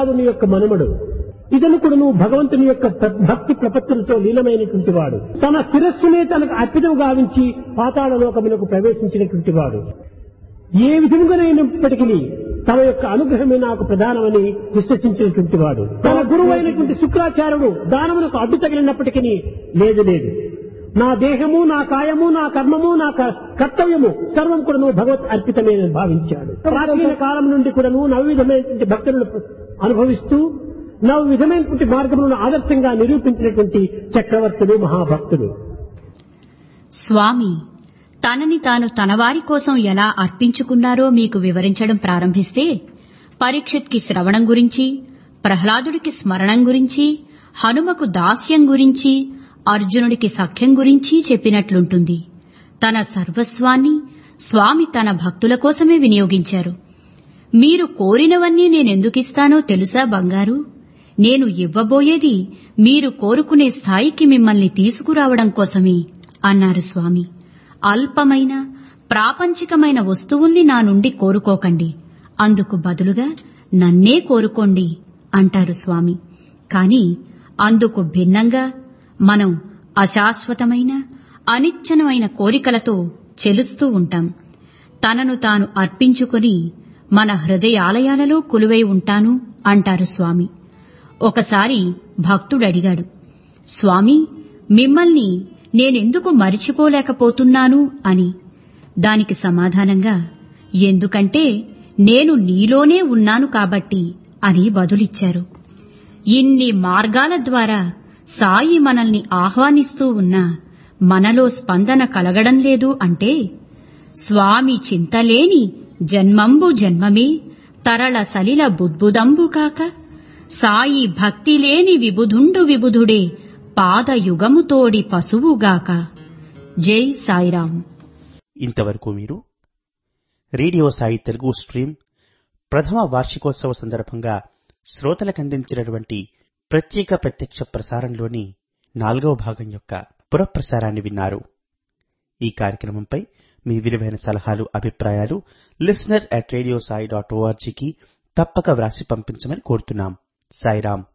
ప్రహ్లాదుని యొక్క మనుమడు ఇతను కూడా నువ్వు భగవంతుని యొక్క ప్ర- భక్తి ప్రపత్తులతో లీలమైనటువంటి వాడు తన శిరస్సునే తనకు అర్పితం గావించి పాతాళ లోకములకు ప్రవేశించినటువంటి వాడు ఏ విధముగానైనప్పటికీ తన యొక్క అనుగ్రహమే నాకు ప్రధానమని విశ్వసించినటువంటి వాడు తన గురువు అయినటువంటి శుక్రాచార్యుడు దానమునకు అడ్డు తగిలినప్పటికీ లేదు లేదు నా దేహము నా కాయము నా కర్మము నా క- కర్తవ్యము సర్వం కూడా నువ్వు భగవత్ అర్పితమే అని భావించాడు ప్రాచీన కాలం నుండి కూడా నువ్వు నవ విధమైనటువంటి భక్తులను అనుభవిస్తూ నవ విధమైనటువంటి మార్గములను ఆదర్శంగా నిరూపించినటువంటి చక్రవర్తులు మహాభక్తులు స్వామి తనని తాను తనవారి కోసం ఎలా అర్పించుకున్నారో మీకు వివరించడం ప్రారంభిస్తే పరీక్షిత్కి శ్రవణం గురించి ప్రహ్లాదుడికి స్మరణం గురించి హనుమకు దాస్యం గురించి అర్జునుడికి సఖ్యం గురించి చెప్పినట్లుంటుంది తన సర్వస్వాన్ని స్వామి తన భక్తుల కోసమే వినియోగించారు మీరు కోరినవన్నీ నేనెందుకిస్తానో తెలుసా బంగారు నేను ఇవ్వబోయేది మీరు కోరుకునే స్థాయికి మిమ్మల్ని తీసుకురావడం కోసమే అన్నారు స్వామి అల్పమైన ప్రాపంచికమైన వస్తువుల్ని నా నుండి కోరుకోకండి అందుకు బదులుగా నన్నే కోరుకోండి అంటారు స్వామి కాని అందుకు భిన్నంగా మనం అశాశ్వతమైన అనిచ్చనమైన కోరికలతో చెలుస్తూ ఉంటాం తనను తాను అర్పించుకొని మన హృదయాలయాలలో కొలువై ఉంటాను అంటారు స్వామి ఒకసారి భక్తుడడిగాడు స్వామి మిమ్మల్ని నేనెందుకు మరిచిపోలేకపోతున్నాను అని దానికి సమాధానంగా ఎందుకంటే నేను నీలోనే ఉన్నాను కాబట్టి అని బదులిచ్చారు ఇన్ని మార్గాల ద్వారా సాయి మనల్ని ఆహ్వానిస్తూ ఉన్నా మనలో స్పందన కలగడం లేదు అంటే స్వామి చింతలేని జన్మంబు జన్మమే తరళ సలిల బుద్బుదంబు కాక సాయి భక్తి లేని విబుధుండు విబుధుడే పాదయుగముతోడి పశువుగాక జై సాయిరాం ఇంతవరకు మీరు రేడియో సాయి తెలుగు స్ట్రీమ్ ప్రథమ వార్షికోత్సవ సందర్భంగా శ్రోతలకు అందించినటువంటి ప్రత్యేక ప్రత్యక్ష ప్రసారంలోని నాలుగవ భాగం యొక్క పురప్రసారాన్ని విన్నారు ఈ కార్యక్రమంపై మీ విలువైన సలహాలు అభిప్రాయాలు listener at radio Sai dot ఓఆర్జీకి తప్పక వ్రాసి పంపించమని కోరుతున్నాం సాయిరాం